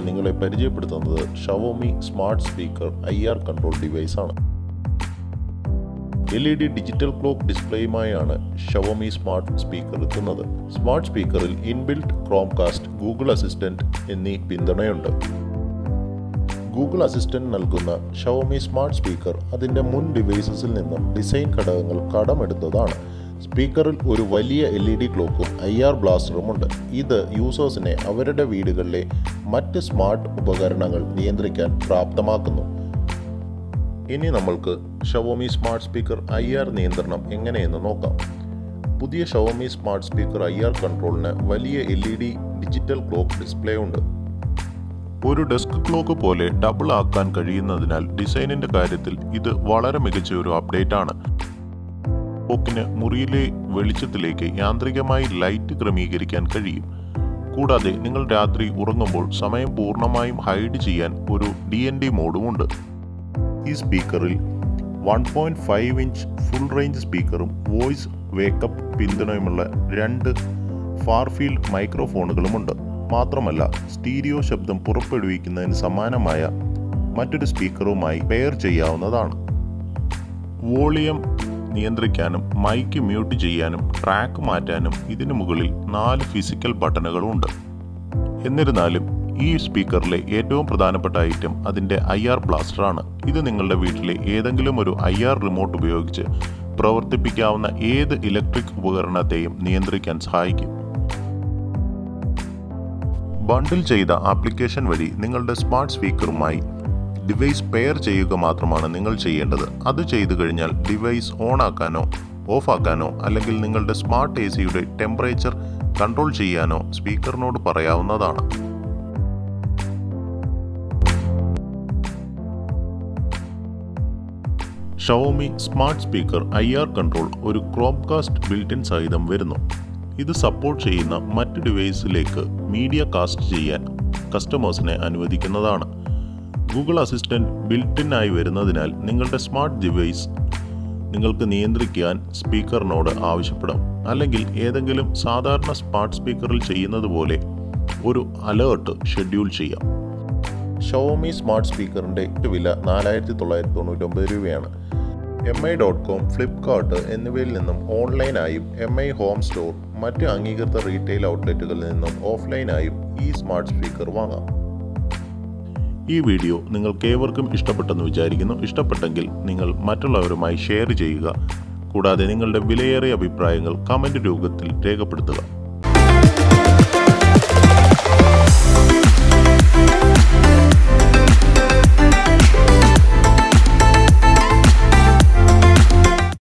നിങ്ങളെ പരിചയപ്പെടുത്തുന്നത് Xiaomi smart speaker I R control device ആണ് L E D digital clock ഡിസ്പ്ലേയുമായാണ് ഷവോമി സ്മാർട്ട് സ്പീക്കർ എത്തുന്നത് സ്മാർട്ട് സ്പീക്കറിൽ ഇൻബിൽറ്റ് ക്രോംകാസ്റ്റ് ഗൂഗിൾ അസിസ്റ്റന്റ് എന്നീ പിന്തുണയുണ്ട് ഗൂഗിൾ അസിസ്റ്റന്റ് നൽകുന്ന ഷവോമി സ്മാർട്ട് സ്പീക്കർ അതിൻ്റെ മുൻ ഡിവൈസസിൽ നിന്നും ഡിസൈൻ ഘടകങ്ങൾ കടമെടുത്തതാണ് സ്പീക്കറിൽ ഒരു വലിയ എൽ ഇ ഡി ക്ലോക്കും ഐ ആർ ബ്ലാസ്റ്ററുമുണ്ട് ഇത് യൂസേഴ്സിനെ അവരുടെ വീടുകളിലെ മറ്റ് സ്മാർട്ട് ഉപകരണങ്ങൾ നിയന്ത്രിക്കാൻ പ്രാപ്തമാക്കുന്നു ഇനി നമ്മൾക്ക് Xiaomi smart speaker I R നിയന്ത്രണം എങ്ങനെയെന്ന് നോക്കാം പുതിയ Xiaomi smart speaker I R കൺട്രോളിന് വലിയ L E D digital clock display ഉണ്ട് ഒരു ഡെസ്ക് ക്ലോക്ക് പോലെ ഡബിൾ ആക്കാൻ കഴിയുന്നതിനാൽ ഡിസൈനിന്റെ കാര്യത്തിൽ ഇത് വളരെ മികച്ച ഒരു അപ്ഡേറ്റ് ആണ് ക്ലോക്കിന് മുറിയിലെ വെളിച്ചത്തിലേക്ക് യാന്ത്രികമായി ലൈറ്റ് ക്രമീകരിക്കാൻ കഴിയും കൂടാതെ നിങ്ങൾ രാത്രി ഉറങ്ങുമ്പോൾ സമയം പൂർണ്ണമായും ഹൈഡ് ചെയ്യാൻ ഒരു ഡി എൻ ഡി മോഡും ഉണ്ട് ഈ സ്പീക്കറിൽ one point five inch full range സ്പീക്കറും വോയിസ് വേക്കപ്പ് പിന്തുണയുമുള്ള രണ്ട് ഫാർഫീൽഡ് മൈക്രോഫോണുകളുമുണ്ട് മാത്രമല്ല സ്റ്റീരിയോ ശബ്ദം പുറപ്പെടുവിക്കുന്നതിന് സമാനമായ മറ്റൊരു സ്പീക്കറുമായി പെയർ ചെയ്യാവുന്നതാണ് വോളിയം നിയന്ത്രിക്കാനും മൈക്ക് മ്യൂട്ട് ചെയ്യാനും ട്രാക്ക് മാറ്റാനും ഇതിനു മുകളിൽ നാല് ഫിസിക്കൽ ബട്ടണുകളുണ്ട് എന്നിരുന്നാലും ഈ സ്പീക്കറിലെ ഏറ്റവും പ്രധാനപ്പെട്ട ഐറ്റം അതിൻ്റെ ഐ ആർ ബ്ലാസ്റ്ററാണ് ഇത് നിങ്ങളുടെ വീട്ടിലെ ഏതെങ്കിലും ഒരു ഐ ആർ റിമോട്ട് ഉപയോഗിച്ച് പ്രവർത്തിപ്പിക്കാവുന്ന ഏത് ഇലക്ട്രിക് ഉപകരണത്തെയും നിയന്ത്രിക്കാൻ സഹായിക്കും ബണ്ടിൽ ചെയ്ത ആപ്ലിക്കേഷൻ വഴി നിങ്ങളുടെ സ്മാർട്ട് സ്പീക്കറുമായി ഡിവൈസ് പെയർ ചെയ്യുക മാത്രമാണ് നിങ്ങൾ ചെയ്യേണ്ടത് അത് ചെയ്തു കഴിഞ്ഞാൽ ഡിവൈസ് ഓൺ ആക്കാനോ ഓഫ് ആക്കാനോ അല്ലെങ്കിൽ നിങ്ങളുടെ സ്മാർട്ട് എ സിയുടെ ടെമ്പറേച്ചർ കൺട്രോൾ ചെയ്യാനോ സ്പീക്കറിനോട് പറയാവുന്നതാണ് Xiaomi smart speaker I R control ഒരു ക്രോംകാസ്റ്റ് ബിൽറ്റിൻ സഹിതം വരുന്നു ഇത് സപ്പോർട്ട് ചെയ്യുന്ന മറ്റ് ഡിവൈസിലേക്ക് മീഡിയ കാസ്റ്റ് ചെയ്യാൻ കസ്റ്റമേഴ്സിനെ അനുവദിക്കുന്നതാണ് ഗൂഗിൾ അസിസ്റ്റന്റ് ബിൽറ്റിൻ ആയി വരുന്നതിനാൽ നിങ്ങളുടെ സ്മാർട്ട് ഡിവൈസ് നിങ്ങൾക്ക് നിയന്ത്രിക്കാൻ സ്പീക്കറിനോട് ആവശ്യപ്പെടാം അല്ലെങ്കിൽ ഏതെങ്കിലും സാധാരണ സ്മാർട്ട് സ്പീക്കറിൽ ചെയ്യുന്നത് പോലെ ഒരു അലേർട്ട് ഷെഡ്യൂൾ ചെയ്യാം ഷവോമി സ്മാർട്ട് സ്പീക്കറിൻ്റെ വില നാലായിരത്തി തൊള്ളായിരത്തി തൊണ്ണൂറ്റൊമ്പത് രൂപയാണ് M I dot com Flipkart എന്നിവയിൽ നിന്നും ഓൺലൈനായും എം ഐ ഹോം സ്റ്റോർ മറ്റ് അംഗീകൃത റീറ്റെയിൽ ഔട്ട്ലെറ്റുകളിൽ നിന്നും ഓഫ്ലൈനായും ഈ സ്മാർട്ട് സ്പീക്കർ വാങ്ങാം ഈ വീഡിയോ നിങ്ങൾക്ക് ഏവർക്കും ഇഷ്ടപ്പെട്ടെന്ന് വിചാരിക്കുന്നു ഇഷ്ടപ്പെട്ടെങ്കിൽ നിങ്ങൾ മറ്റുള്ളവരുമായി ഷെയർ ചെയ്യുക കൂടാതെ നിങ്ങളുടെ വിലയേറിയ അഭിപ്രായങ്ങൾ കമൻറ്റ് രൂപത്തിൽ രേഖപ്പെടുത്തുക